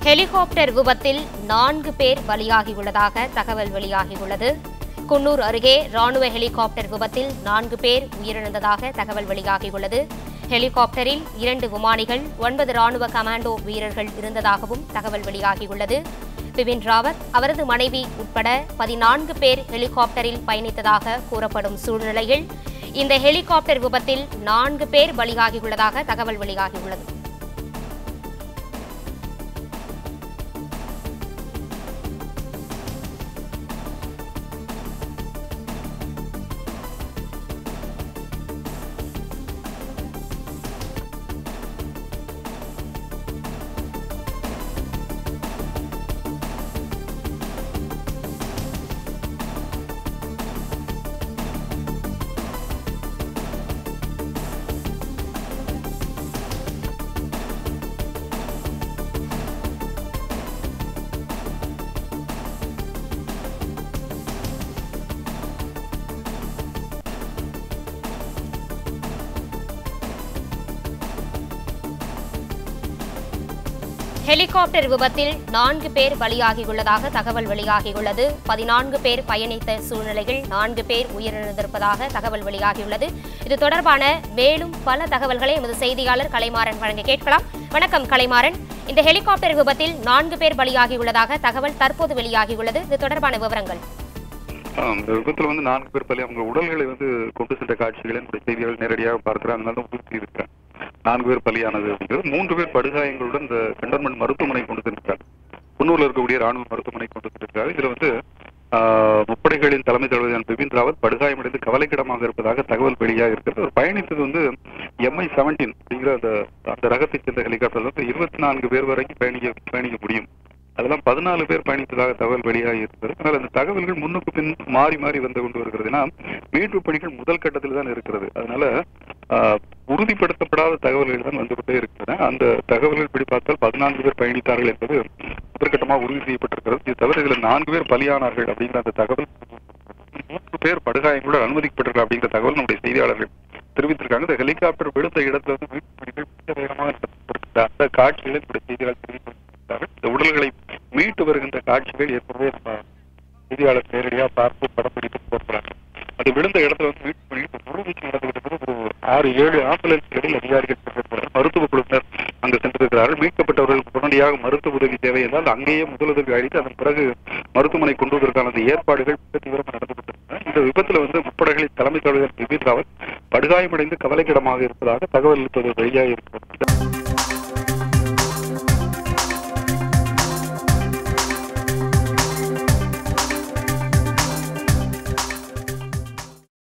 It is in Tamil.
ஹெலிகாப்டர் விபத்தில் நான்கு பேர் பலியாகியுள்ளதாக தகவல் வெளியாகியுள்ளது குன்னூர் அருகே ராணுவ ஹெலிகாப்டர் விபத்தில் நான்கு பேர் உயிரிழந்ததாக தகவல் வெளியாகியுள்ளது ஹெலிகாப்டரில் இரண்டு விமானிகள் ஒன்பது ராணுவ கமாண்டோ வீரர்கள் இருந்ததாகவும் தகவல் வெளியாகியுள்ளது பிபின் ராவத் அவரது மனைவி உட்பட பதினான்கு பேர் ஹெலிகாப்டரில் பயணித்ததாக கூறப்படும் சூழ்நிலையில் இந்த ஹெலிகாப்டர் விபத்தில் நான்கு பேர் பலியாகியுள்ளதாக தகவல் வெளியாகியுள்ளது ஹெலிகாப்டர் விபத்தில் நான்கு பேர் பலியாகியுள்ளதாக தகவல் வெளியாகியுள்ளது பதினான்கு பேர் பயணித்த சூழ்நிலையில் நான்கு பேர் உயிரிழந்திருப்பதாக தகவல் வெளியாகியுள்ளது இது தொடர்பான மேலும் பல தகவல்களை எமது செய்தியாளர் கலைமாறன் வழங்க கேட்கலாம் வணக்கம் கலைமாறன் இந்த ஹெலிகாப்டர் விபத்தில் நான்கு பேர் பலியாகியுள்ளதாக தகவல் தற்போது வெளியாகியுள்ளது இது தொடர்பான விவரங்கள் ஆம், இந்த விபத்துல வந்து நான்கு பேர் பலி அவங்க உடல்களை வந்து கொண்டு சென்ற காட்சிகளை நம்முடைய செய்தியாளர் நேரடியாக பார்க்கிறேன் அதனால தான் உறுதி இருக்கிறேன் நான்கு பேர் பலியானது அப்படிங்கிறது மூன்று பேர் படுகாயங்களுடன் இந்த கண்டோன்மெண்ட் மருத்துவமனை கொண்டு சென்றிருக்காங்க குன்னூர்ல இருக்கக்கூடிய ராணுவ மருத்துவமனை கொண்டு சென்றிருக்காங்க இதுல வந்து ஆஹ், முப்படைகளின் தலைமை தளபதியான பிபின் ராவத் படுகாயமடைந்து கவலைக்கிடமாக இருப்பதாக தகவல் வெளியாக இருக்கிறது அவர் பயணித்தது வந்து எம்ஐ செவன்டீன் அப்படிங்கிற அந்த அந்த ரகத்தைச் சேர்ந்த ஹெலிகாப்டர் வந்து இருபத்தி நான்கு பேர் வரைக்கும் பயணிக்க பயணிக்க முடியும் அதெல்லாம் பதினாலு பேர் பயணித்ததாக தகவல் வெளியாகி இருக்கிறது அதனால் அந்த தகவல்கள் முன்னுக்கு பின் மாறி மாறி வந்து கொண்டு வருகிறது ஏன்னா மீட்பு பணிகள் முதல் கட்டத்தில் தான் இருக்கிறது அதனால ஆஹ், உறுதிப்படுத்தப்படாத தகவல்கள் தான் வந்து கொண்டே இருக்கின்றன அந்த தகவல்கள் படி பார்த்தால் பதினான்கு பேர் பயணித்தார்கள் என்பது முதற்கட்டமாக உறுதி செய்யப்பட்டிருக்கிறது இது தவிர இதில் நான்கு பேர் பலியானார்கள் அப்படிங்கிற அந்த தகவல் மூன்று பேர் படுகாயங்களுடன் அனுமதிக்கப்பட்டிருக்கிறார் அப்படிங்கிற தகவல் நம்முடைய செய்தியாளர்கள் தெரிவித்திருக்காங்க இந்த ஹெலிகாப்டர் விழுந்த இடத்துல வந்து மீட்பு பணிகள் மிக வேகமாக நடத்தப்பட்டிருக்கிறது அந்த காட்சிகளை நம்முடைய செய்தியாளர் தெரிவித்திருக்கிறார்கள் இந்த உடல்களை மீட்டு வருகின்ற காட்சிகள் ஏற்கனவே நம்ம செய்தியாளர் நேரடியாக பார்த்து படம் பிடித்து போடுறாங்க அது விழுந்த இடத்துல வந்து மீட்பு பணிகள் இப்ப முழுவீச்சு நடந்துகிட்டு ஒரு ஆறு ஏழு ஆம்புலன்ஸ்களில் அதிகாரிகள் சென்றிருக்கிறார்கள் மருத்துவ குழுவினர் அங்கு சென்றிருக்கிறார்கள் மீட்கப்பட்டவர்களுக்கு உடனடியாக மருத்துவ உதவி தேவை என்றால் அங்கேயே முதலுதவி அளித்து அதன் பிறகு மருத்துவமனை கொண்டு வருவதற்கான அந்த ஏற்பாடுகள் மிக தீவிரமாக நடந்து கொண்டிருக்கின்றன இந்த விபத்துல வந்து முப்படைகளின் தலைமை தளபதி பிபின் ராவத் படுகாயமடைந்து கவலைக்கிடமாக இருப்பதாக தகவல் இப்போது வெளியாக இருக்கிறது